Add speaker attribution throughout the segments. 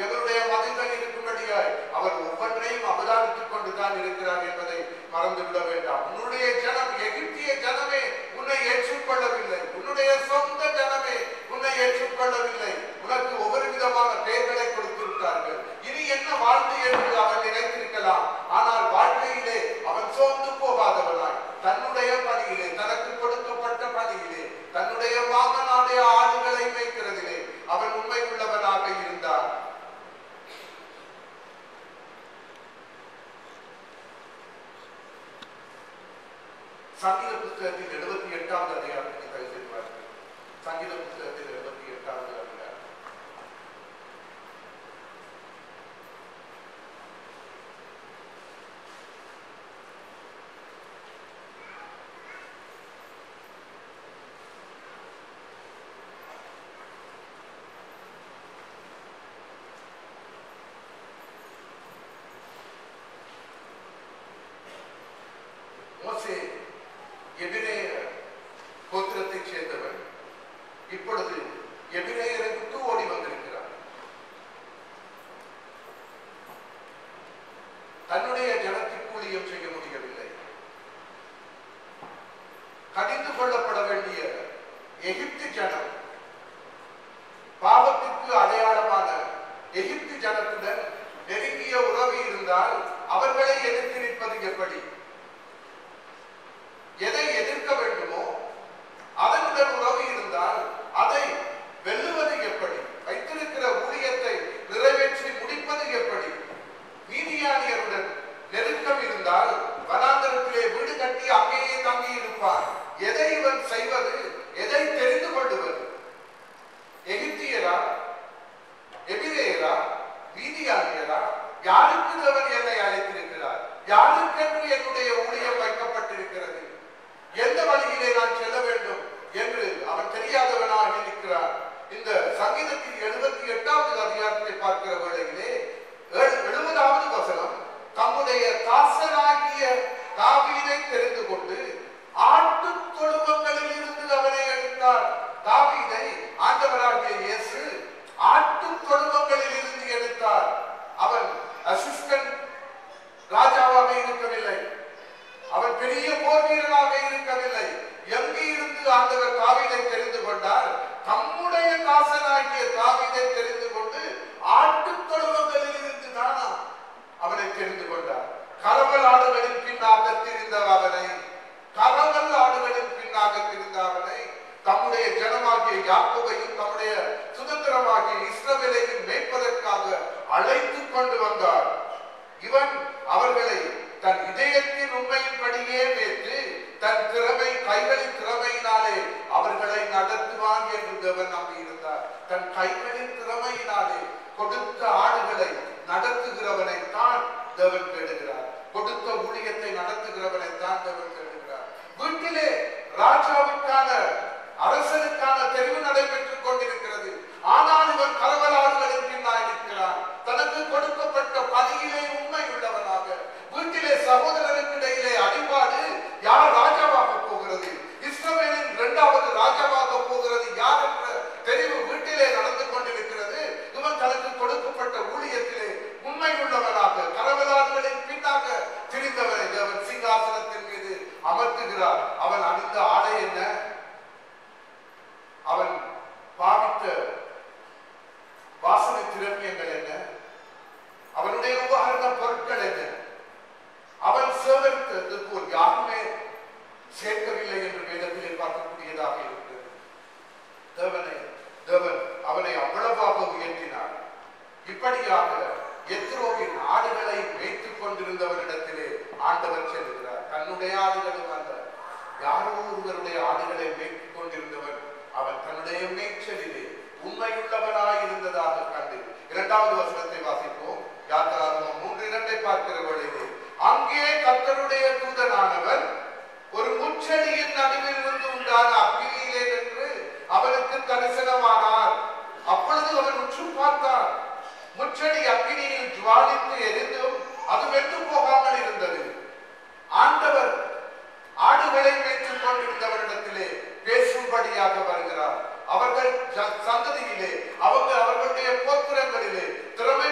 Speaker 1: எங்களுடைய மதில்கள் இருக்கும்படியாய் அவர் ஒவ்வொன்றையும் அவதானித்துக் கொண்டுதான் இருக்கிறார் என்பதை மறந்துவிட வேண்டாம் உன்னுடைய ஜனம் எகிப்திய ஜனமே உன்னை ஏற்றுக்கொள்ளவில்லை உன்னுடைய சொந்த ஜனமே உன்னை ஏற்றுக்கொள்ளவில்லை உனக்கு ஒவ்வொரு விதமான பெயர்களை கொடுத்திருக்கிறார்கள் இனி என்ன வாழ்க்கை என்று அவன் நினைத்திருக்கலாம் ஆனால் வாழ்க்கையிலே அவன் சோர்ந்து போகாதவனாய் தன்னுடைய பணியிலே தனக்கு கொடுக்கப்பட்ட பணியிலே தன்னுடைய மாமனாடைய ஆடுகளை மேய்க்கிறதிலே அவன் உண்மை உள்ளவனாக இருந்தான் சங்கீத புத்தகத்தின் எழுபத்தி எட்டாவது அதிகாரத்தை தகுதிருப்பார்கள் சங்கீத புத்தகத்தின் எழுபத்தி எட்டாவது அதிகாரம் மோசே எபிரேய கோத்திரத்தைச் சேர்ந்தவன் இப்பொழுது எபிரேயரை விட்டு ஓடி வந்திருக்கிறார் தன்னுடைய ஜனத்திற்கு ஊழியம் செய்ய முடியவில்லை கடிந்து கொள்ளப்பட வேண்டிய எகிப்து ஜனம் பாவத்திற்கு அடையாளமான எகிப்து ஜனத்துடன் நெருங்கிய உறவு இருந்தால் அவர்களை எதிர்த்து நிற்பது எப்படி எதை எதிர்க்க வேண்டுமோ அதனுடன் உறவு இருந்தால் அதை வெல்லுவது எப்படி வைத்திருக்கிற ஊழியத்தை நிறைவேற்றி முடிப்பது எப்படி மீதியானியருடன் நெருக்கம் இருந்தால் வனாந்தரத்திலே வீடு கட்டி அங்கேயே தங்கி இருப்பார் எதை இவன் செய்வது எதை தெரிந்து கொள்ளுவது எகிப்தியரா எபிரேயரா மீதியானியரா யாருக்கு தேவன் என்னை அழைத்திருக்கிறார் யாருக்கென்று என்னுடைய ஊழியம் வைக்கப்பட்டிருக்கிறது எந்த வழியிலே நான் செல்ல வேண்டும் என்று அவன் தெரியாதவனாக இருக்கிறான் இந்த சங்கீதத்தின் எழுபத்தி எட்டாவது அதிகாரத்தை பார்க்கிற வேளையிலே ஏழு- எழுபதாவது வசனம் தம்முடைய தாசனாகிய தாவீதை தெரிந்து கொண்டு ஆட்டு தொழுவங்களில் இருந்து அவனை எடுத்தார் தாவீதை ஆண்டவராகிய இயேசு ஆட்டு தொழுவங்களில் இருந்து எடுத்தார் அவன் அசிஸ்டன்ட் ராஜாவாக இருக்கவில்லை அவன் பெரிய போர் வீரனாக இருக்கவில்லை எங்கே இருந்து ஆண்டவர் தாவீதை தெரிந்து கொண்டார் தம்முடைய தாசனாகிய தாவீதை தெரிந்து கொண்டு ஆட்டுத் தொழுவங்களில் இருந்து தானா அவனை தெரிந்து கொண்டார் கரவல் ஆடுகளின் பின்னாக திரிந்த அவனை கரவல் ஆடுகளின் பின்னாக திரிந்த அவனை தம்முடைய ஜனமாகிய யாக்கோபையும் தம்முடைய சுதந்திரமாகிய இஸ்ரவேலையும் மேய்ப்பதற்காக அழைத்துக் கொண்டு வந்தார் இவன் அவர்களை தன் இதயத்தின் உண்மையின்படியே மேற்று தன் திறமை கைகளின் திறமையினாலே அவர்களை நடத்துவான் என்று தேவன் நம்பியிருந்தார் தன் கைகளின் திறமையினாலே கொடுத்த ஆடுகளை நடத்துகிறவனை தான் தேவன் தேடுகிறார் கொடுத்த ஊழியத்தை நடத்துகிறவனை தான் தேவன் தேடுகிறார் வீட்டிலே ராஜாவுக்கான அரசனுக்கான தெரிவு நடைபெற்றுக் கொண்டிருக்கிறது ஆனால் இவன் கரவலாடுகளின் பின்னால் இருக்கிறான் தனக்கு கொடுக்கப்பட்ட பணியிலே உண்மை உள்ளவனாக வீட்டிலே சகோதரருக்கு இடையிலே அடிபாடு யார் ராஜாவாக போகிறது இஸ்ரவேலின் இரண்டாவது ராஜாவாக போகிறது யார் என்ற தெரிவு வீட்டிலே நடந்து கொண்டிருக்கிறது இவன் தனக்கு கொடுக்கப்பட்ட ஊழியத்திலே உண்மை உள்ளவனாக கரவலாடுகளின் பின்னாக திரிந்தவனை தேவன் சிங்காசனத்தின் மீது அமர்த்துகிறார் அவன் அணிந்த ஆடை என்ன அவன் பாவித்த வாசனை திரவியங்கள் என்ன அவனுடைய உபகரண பொருட்கள் என்ன அவன் சேகரித்தது போல் யாருமே சேர்க்கவில்லை என்று வேதத்திலே பார்க்கக்கூடியதாக இருக்கிறது தேவனை தேவன் அவனை அவ்வளவாக உயர்த்தினார் இப்படியாக எத்ரோவின் ஆடுகளை மேய்த்துக் கொண்டிருந்தவரிடத்திலே ஆண்டவர் செல்கிறார் தன்னுடைய ஆடுகளும் அல்ல யாரோ ஒருவருடைய ஆடுகளை மேய்த்துக் கொண்டிருந்தவர் அவன் தன்னுடைய மேய்ச்சலிலே உண்மையுள்ளவனாய் இருந்ததாக கண்டு இரண்டாவது வசனத்தை வாசிப்போம் யாத்திராகமம் மூன்று இரண்டை பார்க்கிற வேளையிலே அங்கே கர்த்தருடைய தூதனானவர் ஒரு முச்செடியின் நடுவில் இருந்து உண்டான அக்கினியிலே நின்று அவனுக்கு தரிசனமானார் அப்பொழுது அவன் உற்று பார்த்தான் முச்செடி அக்கினியில் ஜுவாலித்து எரிந்தும் அது வெட்டு போகாமல் இருந்தது ஆண்டவர் ஆடுகளை மேய்த்துக் கொண்டிருந்தவரிடத்திலே பேசும்படியாக வருகிறார் அவர்கள் ஜ- சந்ததியிலே அவங்க அவர்களுடைய கோத்திரங்களிலே திறமை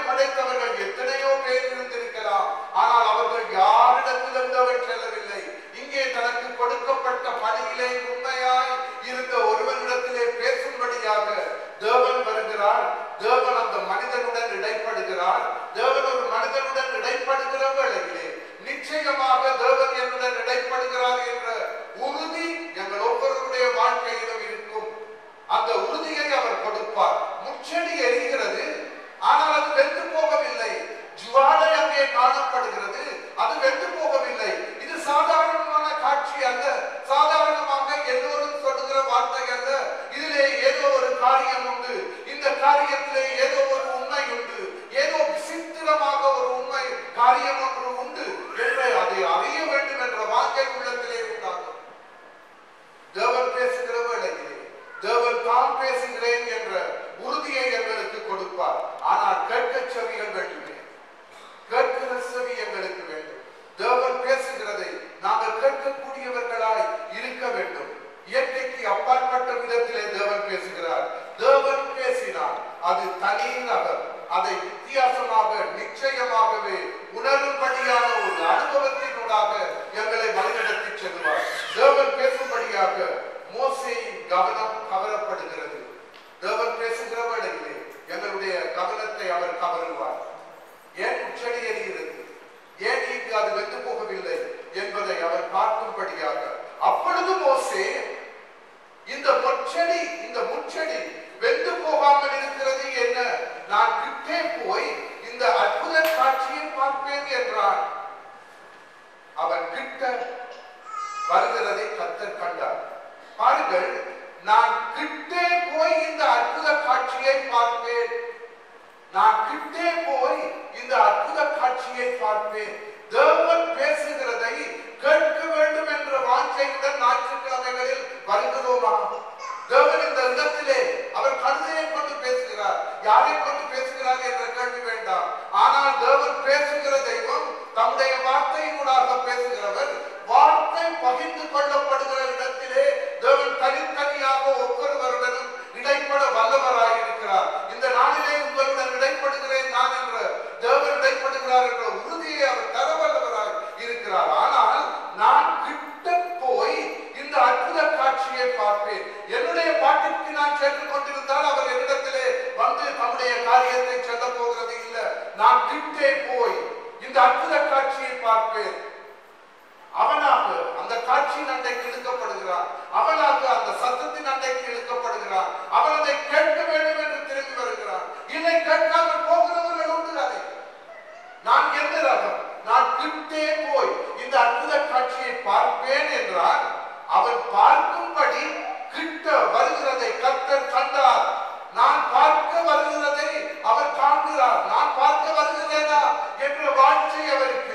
Speaker 1: நான் கிட்டே போய் இந்த அற்புத காட்சியை பார்ப்பேன் தேவன் பேசுகிறதை கேட்க வேண்டும் என்ற வாஞ்சையுடன் ஞாயிற்றுக்கிழமைகளில் வருகிறோமா தேவன் இந்த இடத்திலே அவர் கழுதையை கொண்டு பேசுகிறார் யாரை கொண்டு பேசுகிறார் என்ற கேள்வி வேண்டாம் ஆனால் தேவன் பேசுகிற தெய்வம் தம்முடைய வார்த்தையினூடாக பேசுகிறவர் வார்த்தை பகிர்ந்து கொள்ளப்படுகிற இடத்திலே தேவன் தனித்தனியாக ஒவ்வொருவருடனும் இடைப்பட வல்லவராயிருக்கிறார் இந்த நாளிலே உங்களுடன் இடைப்படுகிறேன் நான் என்ற தேவன் இடைப்படுகிறார் என்ற உறுதியை அவர் தர வல்லவராய் இருக்கிறார் ஆனால் நான் கிட்ட போய் இந்த அற்புத காட்சியை பார்ப்பேன் என்னுடைய பாட்டிற்கு நான் சென்று கொண்டிருந்தால் அவர் என்னிடத்திலே வந்து தம்முடைய காரியத்தை சொல்ல போகிறது இல்ல நான் கிட்டே போய் இந்த அற்புத காட்சியை பார்ப்பேன் அவனாக அந்த காட்சியின் அண்டைக்கு இழுக்கப்படுகிறான் அவனாக அந்த சத்தத்தின் அண்டைக்கு இழுக்கப்படுகிறான் அவன் அதை கேட்க வேண்டும் என்று திரும்பி வருகிறான் இதை கேட்காமல் போகிறவர்கள் உண்டு அதை நான் எந்த ரகம் நான் கிட்டே போய் இந்த அற்புத காட்சியை பார்ப்பேன் என்றால் அவன் பார்க்கும்படி கிட்ட வருகிறதை கர்த்தர் கண்டார் நான் பார்க்க வருகிறதை அவர் காண்கிறார் நான் பார்க்க வருகிறேனா என்ற வாஞ்சை அவருக்கு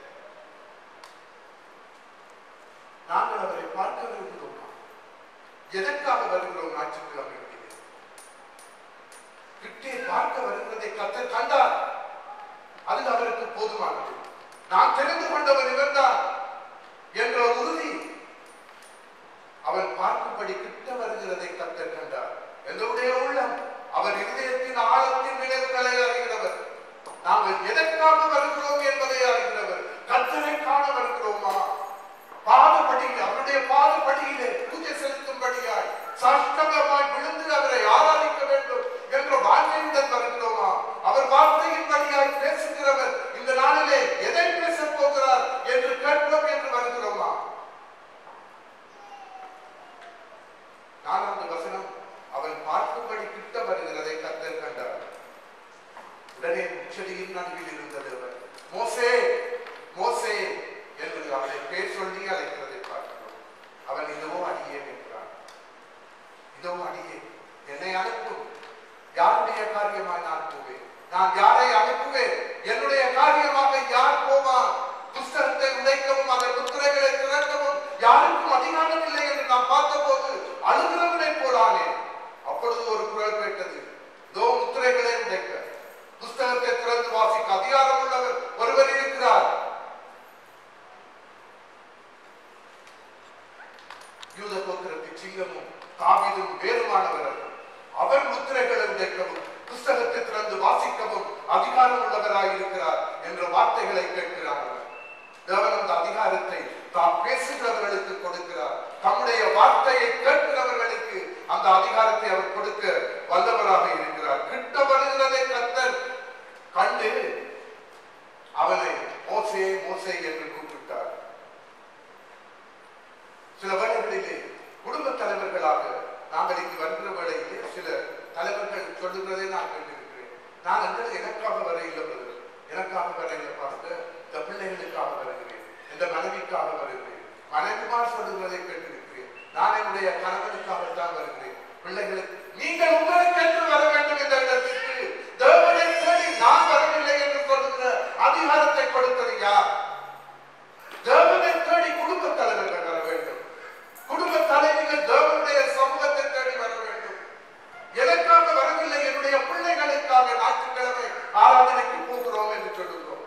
Speaker 1: நாங்கள் அவரை பார்க்க விரும்புகிறோமா எதற்காக வருகிறோம் ஞாயிற்றுக்கிழமைகளிலே கிட்டே பார்க்க வருகிறதை கர்த்தர் கண்டார் அது அவருக்கு போதுமானது நான் தெரிந்து கொண்டவர் இவர்தான் என்ற உறுதி அவன் பார்க்கும்படி கிட்ட வருகிறதை கர்த்தர் கண்டார் எங்களுடைய உள்ளம் அவர் இதயத்தின் ஆழத்தின் விளைவுகளை அறிகிறவர் நாங்கள் எதற்காக வருகிறோம் என்பதை அறிகிறவர் கர்த்தரை காண வருகிறோமா பாதபடி அவருடைய பாதபடியிலே பூஜை செலுத்தும்படியாய் சாஷ்டகமாய் விழுந்து அவரை ஆராதிக்க வேண்டும் என்ற வாஞ்சையுடன் வருகிறோமா அவர் வார்த்தையின்படியாய் பேசுகிறவர் இந்த நாளிலே எதை பேசப் போகிறார் என்று கேட்போம் என்று வருகிறோமா நான்காவது வசனம் அவன் பார்க்கும்படி கிட்ட வருகிறதை கத்தர் கண்டார் உடனே முச்சடியின் நடுவில் இருந்தது அவர் மோசே மோசே என்று அவனை பேர் சொல்லி அழைக்கிறதை பார்க்கிறோம் அவன் இதோ அடியேன் என்றான் இதோ அடியேன் என்னை அனுப்பும் யாருடைய காரியமாய் நான் போவேன் நான் யாரை அனுப்புவேன் என்னுடைய காரியமாக யார் போவான் புஸ்தகத்தை உடைக்கவும் அதன் முத்திரைகளை திறக்கவும் யாருக்கும் அதிகாரம் இல்லை என்று நான் பார்த்தபோது அழுகிறவனை போலானே அப்பொழுது ஒரு குரல் கேட்டது இதோ முத்திரைகளை உடைக்க புஸ்தகத்தை திறந்து வாசிக்க அதிகாரம் உள்ளவர் ஒருவர் இருக்கிறார் யூத கோத்திரத்தின் சிங்கமும் தாவீதும் வேறுமானவர் அல்ல. அவர் முத்திரைகளை உடைக்கவும் புஸ்தகத்தை திறந்து வாசிக்கவும் அதிகாரம் உள்ளவராய் இருக்கிறார் என்ற வார்த்தைகளை கேட்கிறார் அவர். தேவன் அந்த அதிகாரத்தை தாம் பேசுகிறவர்களுக்கு கொடுக்கிறார் தம்முடைய வார்த்தையை கேட்கிறவர்களுக்கு அந்த அதிகாரத்தை அவர் கொடுக்க வல்லவராக இருக்கிறார் கிட்ட வருகிறதை கத்தர் கண்டு அவனை மோசே மோசே என்று கூப்பிட்டார் சில வேளைகளிலே குடும்ப தலைவர்களாக நாங்கள் இங்கு வருகிற வேளையிலே சில தலைவர்கள் சொல்லுகிறதை நான் கேட்டிருக்கிறேன் நான் எங்கள் எனக்காக வர இல்லை brother. எனக்காக வர இல்லை பாஸ்டர் இந்த பிள்ளைகளுக்காக வருகிறேன் இந்த மனைவிக்காக வருகிறேன் மனைவிமார் சொல்லுகிறதை கேட்டிருக்கிறேன் நான் என்னுடைய கணவனுக்காகத்தான் வருகிறேன் பிள்ளைகளுக்கு நீங்கள் உங்களுக்கு என்று வர வேண்டும் இந்த இடத்திற்கு தேவனை தேடி நான் வரவில்லை என்று சொல்லுகிற அதிகாரத்தை கொடுத்தது யார் தேவனை தேடி குடும்ப தலைவர்கள் வர வேண்டும் குடும்ப தலைவிகள் தேவனுடைய சமூகத்தை தேடி வர வேண்டும் எனக்காக வரவில்லை என்னுடைய பிள்ளைகளுக்காக ஞாயிற்றுக்கிழமை ஆராதனைக்கு போகிறோம் என்று சொல்லுகிறோம்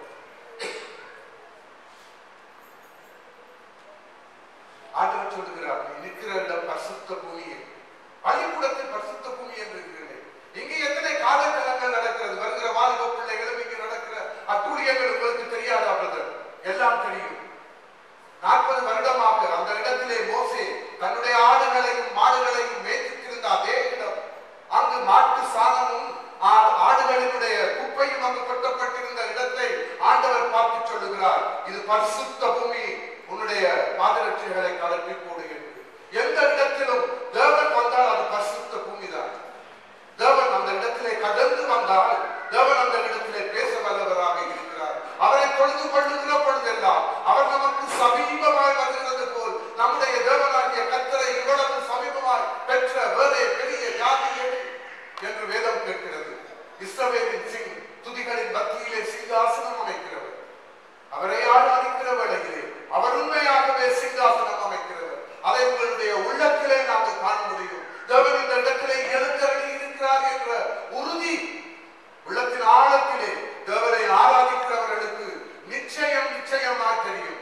Speaker 1: ஆண்டவர் சொல்லுகிறார் நீ நிற்கிற இடம் பரிசுத்த பூமியே பள்ளிக்கூடத்தில் பரிசுத்த பூமி என்று இருக்கிறேன் இங்கே எத்தனை காலக்கலங்கள் நடக்கிறது வருகிற வாலிப பிள்ளைகளும் இங்கே நடக்கிற அத்துழியங்கள் உங்களுக்கு தெரியாதா பிரதர் எல்லாம் தெரியும் நாற்பது வருடமாக அந்த இடத்திலே மோசே தன்னுடைய ஆடுகளையும் மாடுகளையும் மேய்த்திருந்த அதே இடம் அங்கு மாட்டு சாணமும் ஆ- ஆடுகளினுடைய குப்பையும் அங்கு கொட்டப்பட்டிருந்த இடத்தை ஆண்டவர் பார்த்து சொல்லுகிறார் இது பரிசுத்த பூமி உன்னுடைய பாதரட்சைகளை கலப்பி போடுகிறது எந்த இடத்திலும் தேவன் வந்தால் அது பரிசுத்த பூமிதான் தேவன் அந்த இடத்திலே கடந்து வந்தால் தேவன் அந்த இடத்திலே பேச வல்லவராக இருக்கிறார் அவரை தொழுது கொள்ளுகிற பொழுதெல்லாம் அவர் நமக்கு சமீபமாய் வருகிறது போல் நம்முடைய தேவனாகிய கத்தரை இவ்வளவு சமீபமாய் பெற்ற வேறே பெரிய ஜாதி எது என்று வேதம் கேட்கிறது இஸ்ரவேலின் சிங் துதிகளின் மத்தியிலே சிங்காசனம் அமைக்கிறவர் அவரை ஆராதிக்கிற வேளையிலே அவர் உண்மையாகவே சிங்காசனம் அமைக்கிறவர் அதை உங்களுடைய உள்ளத்திலே நாங்கள் காண முடியும் தேவன் இந்த இடத்திலே எழுந்தருளி இருக்கிறார் என்ற உறுதி உள்ளத்தின் ஆழத்திலே தேவனை ஆராதிக்கிறவர்களுக்கு நிச்சயம் நிச்சயமாய் தெரியும்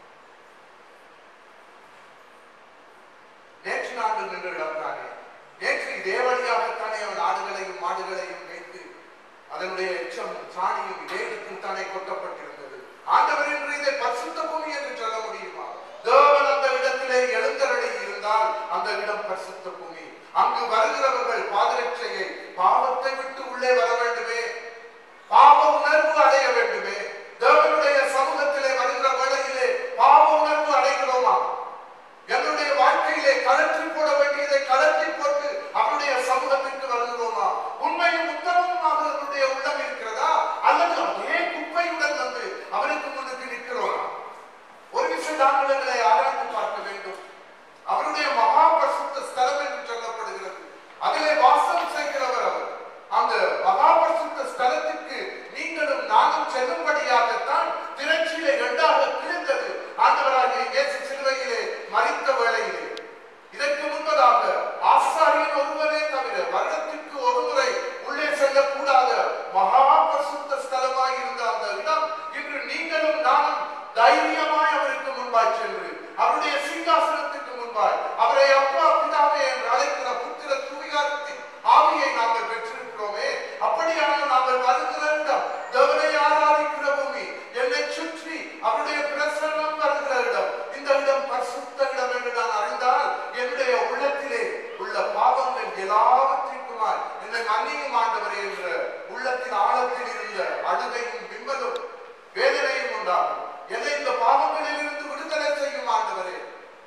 Speaker 1: நேற்று நாங்கள் நின்ற இடம்தானே நேற்று இதே வழியாகத்தானே அவன் ஆடுகளையும் மாடுகளையும் வைத்து அதனுடைய எச்சமும் சாணியும் இதே இடத்தில் தானே கொட்டப்பட்டிருந்தது ஆண்டவர் என்று இதை பரிசுத்த பூமி என்று சொல்ல முடியுமா தேவன் அந்த இடத்திலே எழுந்தருளி இருந்தால் அந்த இடம் பரிசுத்த பூமி அங்கு வருகிறவர்கள் பாதரட்சையை பாவத்தை விட்டு உள்ளே வர வேண்டுமே பாவ உணர்வு அடைய வேண்டுமே தேவனுடைய சமூகத்திலே வருகிற வேளையிலே பாவ உணர்வு அடைகிறோமா எங்களுடைய வாழ்க்கையிலே கலற்றி போட வேண்டியதை கலற்றி போட்டு அவருடைய சமூகத்திற்கு வருகிறோமா உண்மையும் உத்தமமாக அவருடைய உள்ளம் இருக்கிறதா அல்லது அதே குப்பையுடன் வந்து அவருக்கு முன்னுக்கு நிற்கிறோமா ஒரு விஷயம் நாங்கள் எங்களை ஆராய்ந்து பார்க்க வேண்டும் அவருடைய மகா பரிசுத்த ஸ்தலம் என்று சொல்லப்படுகிறது அதிலே வாசம் செய்கிறவர் அவர் அந்த மகா பரிசுத்த ஸ்தலத்திற்கு நீங்களும் நானும் செல்லும்படியாகத்தான் திரைச்சியிலே இரண்டாக கிழிந்தது ஆண்டவராகிய இயேசு சிலுவையிலே மறித்த வேளையிலே இதற்கு முன்பதாக ஆசாரியன் ஒருவரே தவிர வருடத்திற்கு ஒரு முறை உள்ளே செல்லக்கூடாத மகா பரிசுத்த ஸ்தலமாய் இருந்த அந்த இடம் இன்று நீங்களும் நானும் தைரியமாய் அவருக்கு முன்பாய் சென்று அவருடைய சிங்காசனத்துக்கு முன்பாய் அவரை அப்பா பிதாவே என்று அழைக்கிற புத்திர தூயாரத்தின் ஆவியை நாங்கள் பெற்றிருக்கிறோமே அப்படியான நாங்கள் வருகிற இடம் தேவனை ஆராதிக்கிற பூமி என்னை சுற்றி அவருடைய பிரசன்னம் வருகிற இடம் இந்த இடம் பரிசுத்த இடம் என்று நான் அறிந்தால் என்னுடைய உள்ளத்திலே உள்ள பாவங்கள் எல்லாவற்றிற்குமாய் என்னை மன்னியும் ஆண்டவரே என்ற உள்ளத்தின் ஆழத்தில் இருந்த அழுகையும் விம்மலும் வேதனையும் உண்டாகும் என்னை இந்த பாவங்களில் இருந்து விடுதலை செய்யும் ஆண்டவரே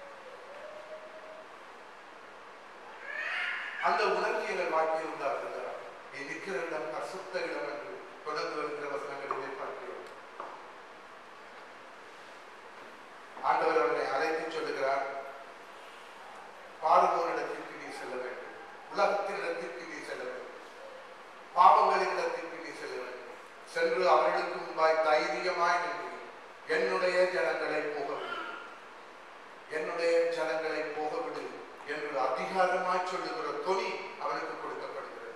Speaker 1: அந்த உணர்வு எங்கள் வாழ்க்கையில் உண்டாக்குகிறார் நீ நிற்கிற இடம் பரிசுத்த இடம் என்று தொடர்ந்து வருகிற வசனங்களிலே பார்க்கிறோம் ஆண்டவர் அவரை அழைத்து சொல்லுகிறார் பாடுவோரிடத்திற்கு நீ செல்ல வேண்டும் உலகத்தின் இடத்திற்கு நீ செல்ல வேண்டும் பாவங்களின் இடத்திற்கு நீ செல்ல வேண்டும் சென்று அவர்களுக்கு முன்பாய் தைரியமாய் நின்று என்னுடைய ஜனங்களை போகவிடு என்னுடைய ஜனங்களை போகவிடு என்று அதிகாரமாய் சொல்லுகிற தொனி அவனுக்கு கொடுக்கப்படுகிறது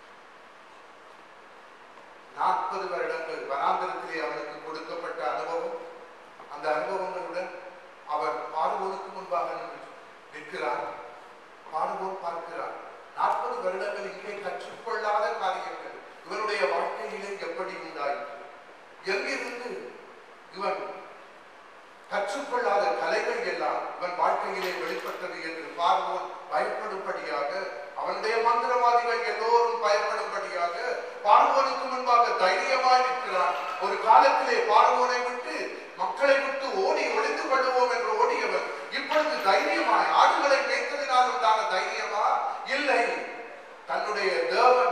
Speaker 1: நாற்பது வருடங்கள் வனாந்தரத்திலே அவனுக்கு கொடுக்கப்பட்ட அனுபவம் அந்த அனுபவங்களுடன் அவர் பார்வோனுக்கு முன்பாக நின்று நிற்கிறார் பார்வோன் பார்க்கிறார் நாற்பது வருடங்கள் இங்கே கற்றுக்கொள்ளாத காரியங்கள் இவனுடைய வாழ்க்கையிலே எப்படி உண்டாயிற்று எங்கிருந்து இவன் கற்றுக்கொள்ளாத கலைகள் எல்லாம் இவன் வாழ்க்கையிலே வெளிப்பட்டது என்று பார்வோன் பயப்படும்படியாக அவனுடைய மந்திரவாதிகள் எல்லோரும் பயப்படும்படியாக பார்வோனுக்கு முன்பாக தைரியமாய் நிற்கிறான் ஒரு காலத்திலே பார்வோனை விட்டு மக்களை விட்டு ஓடி ஒளிந்து கொள்ளுவோம் என்று ஓடியவர் இப்பொழுது தைரியமாய் ஆடுகளை மேய்த்ததினால் உண்டான தைரியமா இல்லை தன்னுடைய தேவன்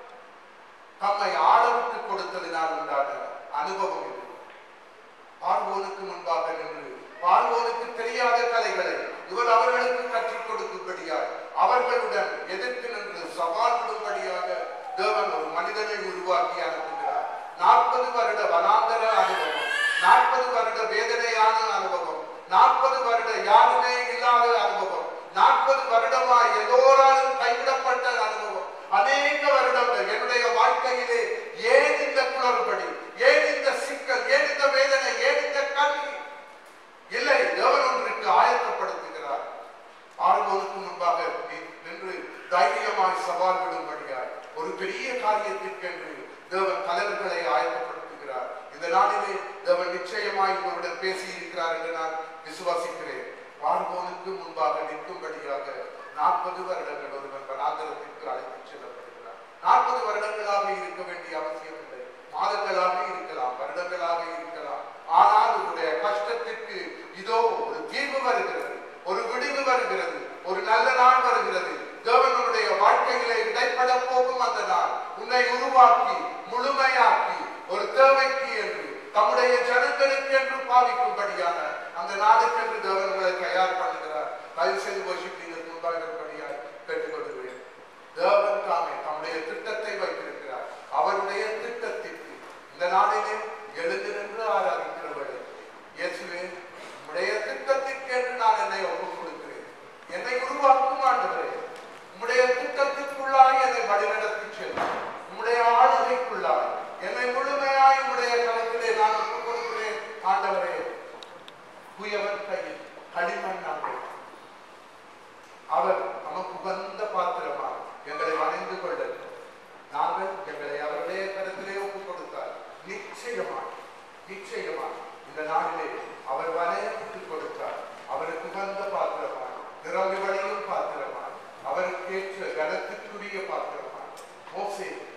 Speaker 1: தம்மை ஆளவுக்கு கொடுத்ததினால் உண்டான அனுபவம் இது பார்வோனுக்கு முன்பாக நின்று பார்வோனுக்கு தெரியாத கலைகளை இவர் அவர்களுக்கு கற்றுக் கொடுக்கும்படியாய் அவர்களுடன் எதிர்த்து நின்று சவால் விடும்படியாக தேவன் ஒரு மனிதனை உருவாக்கி அனுப்புகிறார் நாற்பது வருட வனாந்தர அனுபவம் நாற்பது வருட வேதனையான அனுபவம் நாற்பது வருட யாருமே இல்லாத அனுபவம் நாற்பது வருடமாய் எல்லோராலும் கைவிடப்பட்ட அனுபவம் அநேக வருடங்கள் என்னுடைய வாழ்க்கையிலே ஏன் இந்த குளறுபடி ஏன் இந்த சிக்கல் ஏன் இந்த வேதனை ஏன் இந்த கல்வி இல்லை தேவன் ஒன்றுக்கு ஆயத்தப்படுத்துகிறார் ஆறுவோனுக்கு முன்பாக நி- நின்று தைரியமாய் சவால் விடும்படியாய் ஒரு பெரிய காரியத்திற்கென்று தேவன் தலைவர்களை ஆயத்தப்படுத்துகிறார் இந்த நாளிலே தேவன் நிச்சயமாய் உங்களுடன் பேசி இருக்கிறார் என்று நான் விசுவாசிக்கிறேன் பார்வோனுக்கு முன்பாக நிற்கும்படியாக நாற்பது வருடங்கள் ஒருவன் வனாந்தரத்திற்கு அழைத்துச் செல்லப்படுகிறார் நாற்பது வருடங்களாக இருக்க வேண்டிய அவசியம் இல்லை மாதங்களாக இருக்கலாம் வருடங்களாக இருக்கலாம் ஆனால் உங்களுடைய கஷ்டத்திற்கு இதோ ஒரு தீர்வு வருகிறது ஒரு விடிவு வருகிறது ஒரு நல்ல நாள் வருகிறது தேவனுடைய வாழ்க்கையிலே இடைப்பட போகும் அந்த நாள் உன்னை உருவாக்கி முழுமையாக்கி ஒரு தேவைக்கு என்று தம்முடைய ஜனங்களுக்கு என்று பாவிக்கும்படியான அந்த நாளுக்கென்று தேவன் உங்களை தயார் பண்ணுகிறார் தயவு செய்து worship நீங்கள் முன்பாக இருப்படியாய் கேட்டுக்கொள்கிறேன் தேவன் தாமே தம்முடைய திட்டத்தை வைத்திருக்கிறார்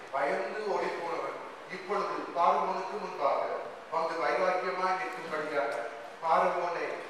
Speaker 1: பயந்து ஓடி போனவன் இப்பொழுது பார்வோனுக்கு முன்பாக வந்து வைராக்கியமாய் நிற்கும்படியாக பார்வோனை